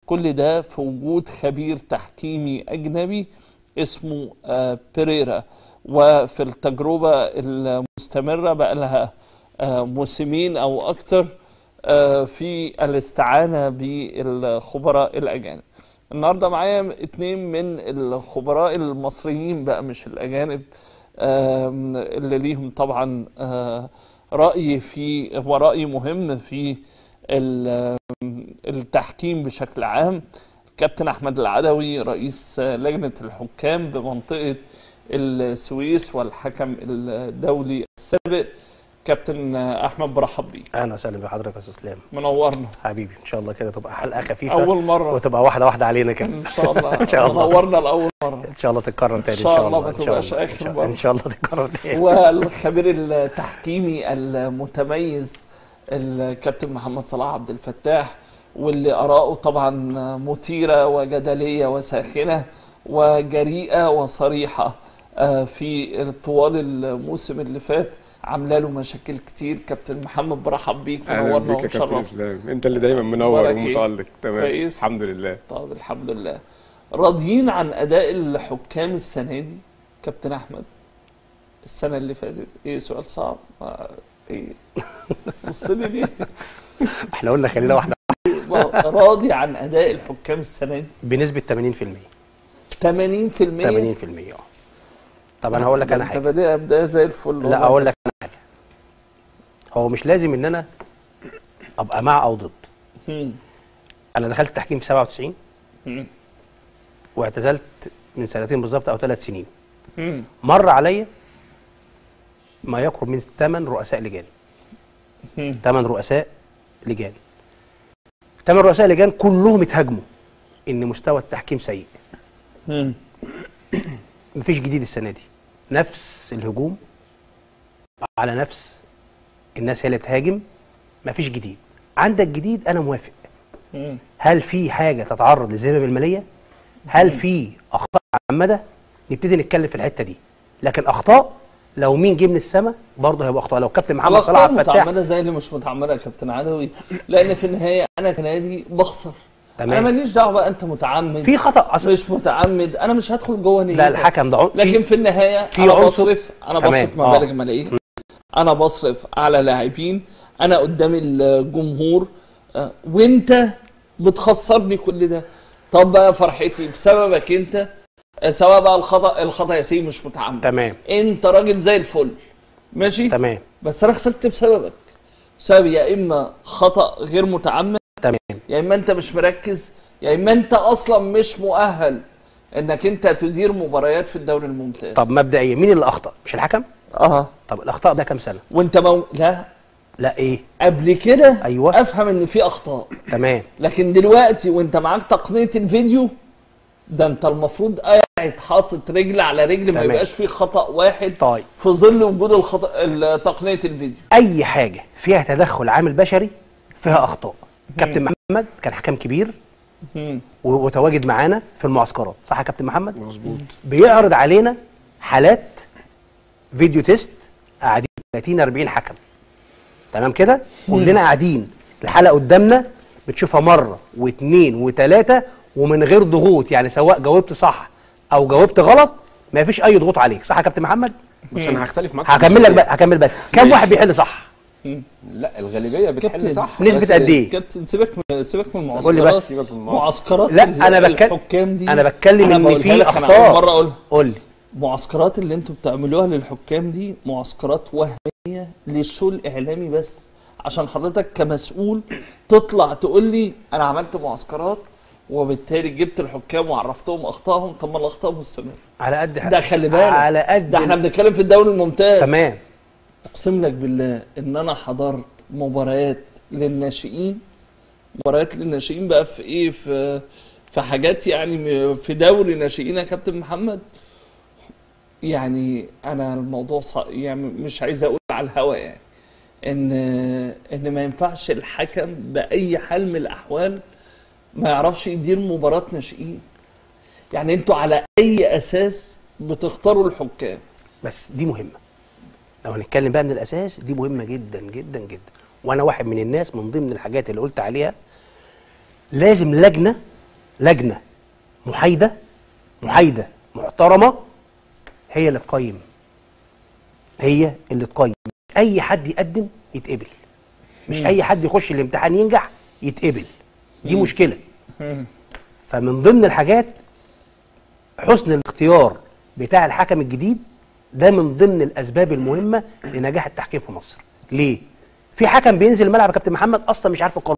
كل ده في وجود خبير تحكيمي أجنبي اسمه آه، بيريرا وفي التجربة المستمرة بقى لها آه، موسمين أو أكتر آه، في الاستعانة بالخبراء الأجانب النهاردة معايا اتنين من الخبراء المصريين بقى مش الأجانب آم، اللي ليهم طبعا آه، رأي في ورأي مهم في ال- التحكيم بشكل عام كابتن أحمد العدوي رئيس لجنة الحكام بمنطقة السويس والحكم الدولي السابق كابتن أحمد برحب بيك اهلا وسهلا بحضرتك يا استاذ اسلام منورنا حبيبي ان شاء الله كده تبقى حلقه خفيفه أول مرة وتبقى واحده واحده علينا كده إن شاء الله إن شاء الله. منورنا لأول مرة ان شاء الله تتكرر تاني ان شاء شاء الله الله ما إن شاء تبقاش الله. آخر إن شاء- مرة. ان شاء الله تتكرر تاني والخبير التحكيمي المتميز الكابتن محمد صلاح عبد الفتاح واللي آراءه طبعا مثيرة وجدلية وساخنة وجريئة وصريحة آه، في طوال الموسم اللي فات عامله له مشاكل كتير كابتن محمد برحب بيك اهلا منورنا بيك يا كابتن ومشرف اسلام انت اللي دايما منور أخبارك إيه؟ ومتالق تمام كويس؟ الحمد لله طب الحمد لله راضيين عن اداء الحكام السنه دي كابتن احمد السنه اللي فاتت ايه سؤال صعب ما ايه بص لي ليه احنا قلنا خلينا واحده راضي عن اداء الحكام السنه دي بنسبه 80% 80% 80% اه طب انا هقول لك انا انت حاجه بادئها بدايه زي الفل لا والله. اقول لك انا حاجه هو مش لازم ان انا ابقى مع او ضد مم. انا دخلت التحكيم في 97 مم. واعتزلت من سنتين بالظبط او ثلاث سنين مم. مر عليا ما يقرب من ثمان رؤساء لجان مم. ثمان رؤساء لجان ثمان رؤساء لجان كلهم اتهاجموا ان مستوى التحكيم سيء مم. مفيش جديد السنه دي نفس الهجوم على نفس الناس هي اللي بتهاجم مفيش جديد عندك جديد انا موافق مم. هل في حاجه تتعرض للذمم الماليه هل في اخطاء معمده نبتدي نتكلم في الحته دي لكن اخطاء لو مين جه من السماء برضه هيبقى اخطاء لو كابتن محمد صلاح الاخطاء عبد الفتاح متعمده زي اللي مش متعمده يا كابتن عدوي لان في النهايه انا كنادي بخسر تمام. انا ماليش دعوه بقى انت متعمد في خطا اصلا مش متعمد انا مش هدخل جوه نيتك لا الحكم ده عن- في- لكن في النهايه في انا عنصر- بصرف انا تمام، بصرف آه. مبالغ ماليه انا بصرف على لاعبين انا قدامي الجمهور آه، وانت بتخسرني كل ده طب بقى فرحتي بسببك انت آه، سواء بقى الخطا الخطا يا سيدي مش متعمد تمام انت راجل زي الفل ماشي تمام بس انا خسرت بسببك بسبب يا اما خطا غير متعمد تمام يا اما انت مش مركز يا اما انت اصلا مش مؤهل انك انت تدير مباريات في الدوري الممتاز طب مبدئيا مين اللي اخطا مش الحكم اه طب الاخطاء ده كام سنه وانت مو... لا لا ايه قبل كده أيوة. افهم ان في اخطاء تمام لكن دلوقتي وانت معاك تقنيه الفيديو ده انت المفروض قاعد حاطط رجل على رجل ما تمام. يبقاش في خطا واحد طيب. في ظل وجود الخطا ال- تقنيه الفيديو اي حاجه فيها تدخل عامل بشري فيها اخطاء كابتن محمد كان حكم كبير مم. و- وتواجد معانا في المعسكرات صح يا كابتن محمد مظبوط بيعرض علينا حالات فيديو تيست قاعدين 30 40 حكم تمام كده كلنا قاعدين الحلقه قدامنا بتشوفها مره واثنين وثلاثه ومن غير ضغوط يعني سواء جاوبت صح او جاوبت غلط ما فيش اي ضغوط عليك صح يا كابتن محمد بص انا هختلف معاك هكمل لك بقى هكمل بس كم ماشي. واحد بيحل صح لا الغالبيه كابتن، بتحل صح نسبة بس- قد إيه؟ كابتن سيبك من سيبك من قول لي المعسكرات بس. سيبك من المعسكر. معسكرات لا، ال- أنا بتكلم- الحكام دي أنا بتكلم أنا إن بقولها في لك، أنا أخطاء. أول مره اقولها قول لي معسكرات اللي انتوا بتعملوها للحكام دي معسكرات وهميه للشو الاعلامي بس عشان حضرتك كمسؤول تطلع تقول لي انا عملت معسكرات وبالتالي جبت الحكام وعرفتهم اخطائهم طب ما الاخطاء مستمره على قد ده خلي بالك على قد ده احنا بنتكلم في الدوري الممتاز تمام اقسم لك بالله ان انا حضرت مباريات للناشئين مباريات للناشئين بقى في ايه في في حاجات يعني م- في دوري ناشئين يا كابتن محمد يعني انا الموضوع صع... يعني مش عايز اقول على الهوا يعني ان ان ما ينفعش الحكم باي حال من الاحوال ما يعرفش يدير مباراه ناشئين يعني انتوا على اي اساس بتختاروا الحكام بس دي مهمه لو هنتكلم بقى من الاساس دي مهمه جدا جدا جدا وانا واحد من الناس من ضمن الحاجات اللي قلت عليها لازم لجنه لجنه محايده محايده محترمه هي اللي تقيم هي اللي تقيم مش اي حد يقدم يتقبل مش اي حد يخش الامتحان ينجح يتقبل دي مشكله فمن ضمن الحاجات حسن الاختيار بتاع الحكم الجديد ده من ضمن الاسباب المهمه لنجاح التحكيم في مصر ليه في حكم بينزل الملعب يا كابتن محمد اصلا مش عارف القانون